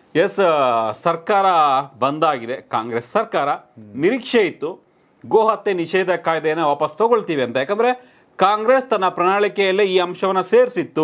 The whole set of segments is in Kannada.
ಎಸ್ ಸರ್ಕಾರ ಬಂದಾಗಿದೆ ಕಾಂಗ್ರೆಸ್ ಸರ್ಕಾರ ನಿರೀಕ್ಷೆ ಇತ್ತು ಗೋ ಹತ್ಯೆ ನಿಷೇಧ ಕಾಯ್ದೆಯನ್ನು ವಾಪಸ್ ತಗೊಳ್ತೀವಿ ಅಂತ ಯಾಕಂದ್ರೆ ಕಾಂಗ್ರೆಸ್ ತನ್ನ ಪ್ರಣಾಳಿಕೆಯಲ್ಲೇ ಈ ಅಂಶವನ್ನು ಸೇರಿಸಿತ್ತು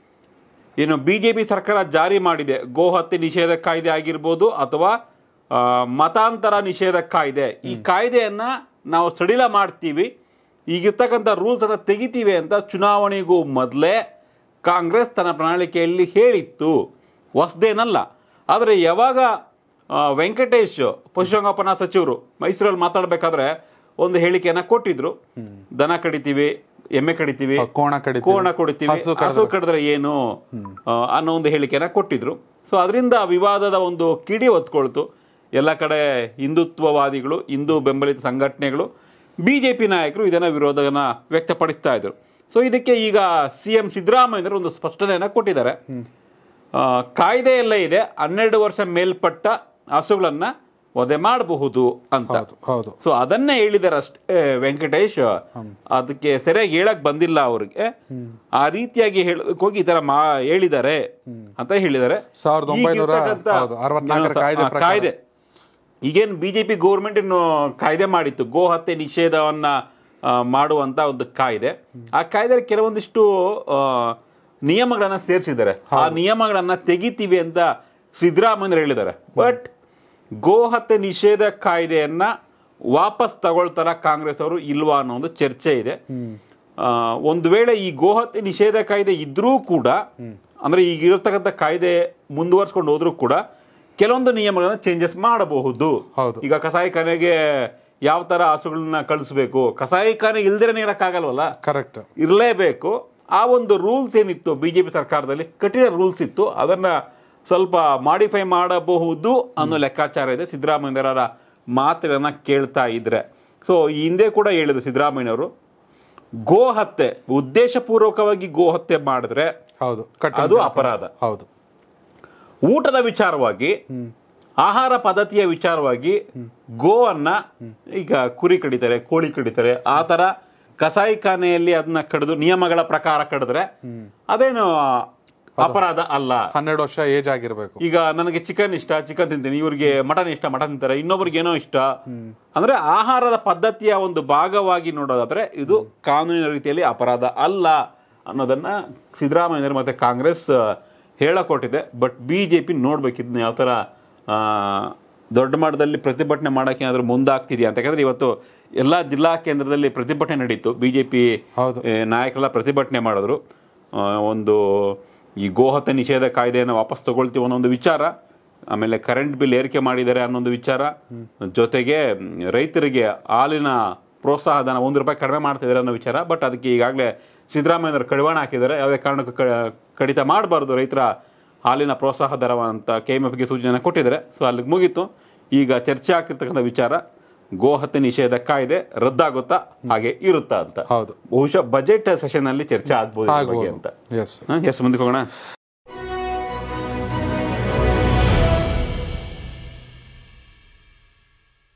ಇನ್ನು ಬಿಜೆಪಿ ಸರ್ಕಾರ ಜಾರಿ ಮಾಡಿದೆ ಗೋ ಹತ್ಯೆ ನಿಷೇಧ ಕಾಯ್ದೆ ಆಗಿರ್ಬೋದು ಅಥವಾ ಆ, ಮತಾಂತರ ನಿಷೇಧ ಕಾಯ್ದೆ ಈ ಕಾಯ್ದೆಯನ್ನ ನಾವು ಸಡಿಲ ಮಾಡ್ತೀವಿ ಈಗಿರ್ತಕ್ಕಂಥ ರೂಲ್ಸ್ ಅನ್ನ ತೆಗಿತೀವಿ ಅಂತ ಚುನಾವಣೆಗೂ ಮೊದಲೇ ಕಾಂಗ್ರೆಸ್ ತನ್ನ ಪ್ರಣಾಳಿಕೆಯಲ್ಲಿ ಹೇಳಿತ್ತು ಹೊಸದೇನಲ್ಲ ಆದರೆ ಯಾವಾಗ ಆ, ವೆಂಕಟೇಶ್ ಪಶುಸಂಗೋಪನಾ ಸಚಿವರು ಮೈಸೂರಲ್ಲಿ ಮಾತಾಡಬೇಕಾದ್ರೆ ಒಂದು ಹೇಳಿಕೆಯನ್ನ ಕೊಟ್ಟಿದ್ರು ದನ ಕಡಿತೀವಿ ಎಮ್ಮೆ ಕಡಿತೀವಿ ಕೋಣ ಕಡಿತೀವಿ, ಕೋಣ ಕೊಡಿತೀವಿ ಹಸು ಹಸು ಕಡಿದ್ರೆ ಏನು ಆ, ಅನ್ನೋ ಒಂದು ಹೇಳಿಕೆನ ಕೊಟ್ಟಿದ್ರು ಸೊ ಅದರಿಂದ ವಿವಾದದ ಒಂದು ಕಿಡಿ ಹೊತ್ಕೊಳ್ತು ಎಲ್ಲ ಕಡೆ ಹಿಂದುತ್ವವಾದಿಗಳು ಹಿಂದೂ ಬೆಂಬಲಿತ ಸಂಘಟನೆಗಳು ಬಿಜೆಪಿ ನಾಯಕರು ಇದನ್ನ ವಿರೋಧನ ವ್ಯಕ್ತಪಡಿಸ್ತಾ ಇದ್ರು ಸೊ ಇದಕ್ಕೆ ಈಗ ಸಿ ಎಂ ಸಿದ್ದರಾಮಯ್ಯರು ಒಂದು ಸ್ಪಷ್ಟನೆಯನ್ನ ಕೊಟ್ಟಿದ್ದಾರೆ ಆ, ಕಾಯ್ದೆ ಎಲ್ಲ ಇದೆ ಹನ್ನೆರಡು ವರ್ಷ ಮೇಲ್ಪಟ್ಟ ಹಸುಗಳನ್ನ ವಧೆ ಮಾಡಬಹುದು ಅಂತ ಹೌದು ಹೌದು ಸೊ ಅದನ್ನೇ ಹೇಳಿದಾರೆ ಅಷ್ಟೇ ವೆಂಕಟೇಶ್ ಅದಕ್ಕೆ ಸರಿಯಾಗಿ ಹೇಳಕ್ ಬಂದಿಲ್ಲ ಅವ್ರಿಗೆ ಆ ರೀತಿಯಾಗಿ ಹೇಳಕ್ ಹೋಗಿ ಈ ತರ ಮಾ ಹೇಳಿದ್ದಾರೆ ಅಂತ ಹೇಳಿದ್ದಾರೆ ಸಾವಿರದ ಒಂಬೈನೂರ ಈಗಿರ್ತಕ್ಕಂಥ ಹೌದು, ಅರವತ್ನಾಲ್ಕರ ಏನೋ ಸ- ಕಾಯ್ದೆ ಆ, ಪ್ರಕಾರ. ಕಾಯ್ದೆ ಈಗೇನು ಬಿಜೆಪಿ ಗೌರ್ಮೆಂಟ್ ಇನ್ನು ಕಾಯ್ದೆ ಮಾಡಿತ್ತು ಗೋ ಹತ್ಯೆ ನಿಷೇಧವನ್ನ ಆ, ಮಾಡುವಂತ ಒಂದು ಕಾಯ್ದೆ ಆ ಕಾಯ್ದೆ ಕೆಲವೊಂದಿಷ್ಟು ಆ, ನಿಯಮಗಳನ್ನ ಸೇರಿಸಿದ್ದಾರೆ ಆ ನಿಯಮಗಳನ್ನ ತೆಗಿತೀವಿ ಅಂತ ಸಿದ್ದರಾಮಯ್ಯರು ಹೇಳಿದ್ದಾರೆ ಬಟ್ ಗೋ ಹತ್ಯೆ ನಿಷೇಧ ಕಾಯ್ದೆಯನ್ನ ವಾಪಸ್ ತಗೊಳ್ತಾರ ಕಾಂಗ್ರೆಸ್ ಅವರು ಇಲ್ವಾ ಅನ್ನೋ ಒಂದು ಚರ್ಚೆ ಇದೆ ಆ, ಒಂದು ವೇಳೆ ಈ ಗೋಹತ್ಯೆ ನಿಷೇಧ ಕಾಯ್ದೆ ಇದ್ರೂ ಕೂಡ ಅಂದ್ರೆ ಈಗ ಇರತಕ್ಕಂಥ ಕಾಯ್ದೆ ಮುಂದುವರ್ಸ್ಕೊಂಡು ಹೋದ್ರೂ ಕೂಡ ಕೆಲವೊಂದು ನಿಯಮಗಳನ್ನ ಚೇಂಜಸ್ ಮಾಡಬಹುದು ಹೌದು. ಈಗ ಕಸಾಯಿಖಾನೆಗೆ ಯಾವ ತರ ಹಸುಗಳನ್ನ ಕಳಿಸ್ಬೇಕು ಕಸಾಯಿಖಾನೆ ಇಲ್ದಿರನೇ ಇರಕ್ಕಾಗಲ್ವಲ್ಲ ಕರೆಕ್ಟ್ ಇರಲೇಬೇಕು ಆ ಒಂದು ರೂಲ್ಸ್ ಏನಿತ್ತು ಬಿಜೆಪಿ ಸರ್ಕಾರದಲ್ಲಿ ಕಠಿಣ ರೂಲ್ಸ್ ಇತ್ತು ಅದನ್ನ ಸ್ವಲ್ಪ ಮಾಡಿಫೈ ಮಾಡಬಹುದು ಅನ್ನೋ ಲೆಕ್ಕಾಚಾರ ಇದೆ ಸಿದ್ದರಾಮಯ್ಯರ ಮಾತುಗಳನ್ನ ಕೇಳ್ತಾ ಇದ್ರೆ ಸೊ ಈ ಹಿಂದೆ ಕೂಡ ಹೇಳಿದ್ರು ಸಿದ್ದರಾಮಯ್ಯನವರು ಗೋ ಹತ್ಯೆ ಉದ್ದೇಶಪೂರ್ವಕವಾಗಿ ಗೋ ಹತ್ಯೆ ಮಾಡಿದ್ರೆ ಹೌದು ಕಟ್ಟಡ ಅದು ಅಪರಾಧ ಹೌದು ಊಟದ ವಿಚಾರವಾಗಿ ಆಹಾರ ಪದ್ಧತಿಯ ವಿಚಾರವಾಗಿ ಗೋವನ್ನ ಈಗ ಕುರಿ ಕಡಿತಾರೆ ಕೋಳಿ ಕಡಿತಾರೆ ಆ ತರ ಕಸಾಯಿಖಾನೆಯಲ್ಲಿ ಅದನ್ನ ಕಡಿದು ನಿಯಮಗಳ ಪ್ರಕಾರ ಕಡಿದ್ರೆ ಅದೇನು ಅಪರಾಧ ಅಲ್ಲ ಹನ್ನೆರಡು ವರ್ಷ ಏಜ್ ಆಗಿರ್ಬೇಕು ಈಗ ನನಗೆ ಚಿಕನ್ ಇಷ್ಟ ಚಿಕನ್ ತಿಂತೀನಿ ಇವ್ರಿಗೆ ಮಟನ್ ಇಷ್ಟ ಮಟನ್ ತಿಂತಾರೆ ಇನ್ನೊಬ್ರಿಗೆ ಏನೋ ಇಷ್ಟ ಅಂದ್ರೆ ಆಹಾರದ ಪದ್ಧತಿಯ ಒಂದು ಭಾಗವಾಗಿ ನೋಡೋದಾದ್ರೆ ಇದು ಕಾನೂನಿನ ರೀತಿಯಲ್ಲಿ ಅಪರಾಧ ಅಲ್ಲ ಅನ್ನೋದನ್ನ ಸಿದ್ದರಾಮಯ್ಯರು ಮತ್ತೆ ಕಾಂಗ್ರೆಸ್ ಆ, ಹೇಳಕೊಟ್ಟಿದೆ ಬಟ್ ಬಿ ಜೆ ಪಿ ನೋಡ್ಬೇಕು ಇದನ್ನ ಯಾವ ಥರ ಆ, ದೊಡ್ಡ ಮಟ್ಟದಲ್ಲಿ ಪ್ರತಿಭಟನೆ ಮಾಡೋಕೆ ಏನಾದರೂ ಮುಂದಾಗ್ತಿದೆಯಾ ಅಂತ ಯಾಕಂದ್ರೆ ಇವತ್ತು ಎಲ್ಲ ಜಿಲ್ಲಾ ಕೇಂದ್ರದಲ್ಲಿ ಪ್ರತಿಭಟನೆ ನಡೀತು ಬಿ ಜೆ ಪಿ ಹೌದು. ನಾಯಕರೆಲ್ಲ ಪ್ರತಿಭಟನೆ ಮಾಡಿದ್ರು ಆ, ಒಂದು ಈ ಗೋಹತ್ಯೆ ನಿಷೇಧ ಕಾಯ್ದೆಯನ್ನು ವಾಪಸ್ ತಗೊಳ್ತೀವಿ ಅನ್ನೋ ಒಂದು ವಿಚಾರ ಆಮೇಲೆ ಕರೆಂಟ್ ಬಿಲ್ ಏರಿಕೆ ಮಾಡಿದ್ದಾರೆ ಅನ್ನೊಂದು ವಿಚಾರ ಜೊತೆಗೆ ಮ್, ರೈತರಿಗೆ ಹಾಲಿನ ಪ್ರೋತ್ಸಾಹ ಧನ ಒಂದು ರೂಪಾಯಿ ಕಡಿಮೆ ಮಾಡ್ತಿದ್ದಾರೆ ಅನ್ನೋ ವಿಚಾರ ಬಟ್ ಅದಕ್ಕೆ ಈಗಾಗಲೇ ಸಿದ್ದರಾಮಯ್ಯವರು ಕಡಿವಾಣ ಹಾಕಿದ್ದಾರೆ ಯಾವುದೇ ಕಾರಣಕ್ಕೂ ಕ- ಕಡಿತ ಮಾಡಬಾರ್ದು ರೈತರ ಹಾಲಿನ ಪ್ರೋತ್ಸಾಹ ದರ ಅಂತ ಕೆ ಎಮ್ ಎಫ್ಗೆ ಸೂಚನೆ ಕೊಟ್ಟಿದ್ದಾರೆ ಸೊ ಅಲ್ಲಿಗೆ ಮುಗೀತು ಈಗ ಚರ್ಚೆ ಆಗ್ತಿರ್ತಕ್ಕಂಥ ವಿಚಾರ ಗೋಹತ್ಯೆ ನಿಷೇಧ ಕಾಯ್ದೆ ರದ್ದಾಗುತ್ತಾ ಹಾಗೆ ಇರುತ್ತಾ ಅಂತ ಹೌದು ಬಹುಶಃ ಬಜೆಟ್ ಸೆಷನ್ ಅಲ್ಲಿ ಚರ್ಚೆ ಆಗ್ಬೋದು ಇದ್ರ ಬಗ್ಗೆ ಆಗ್ಬೋದು ಅಂತ ಎಸ್ ಹಾ, ಎಸ್ ಮುಂದಕ್ಕೆ ಹೋಗೋಣ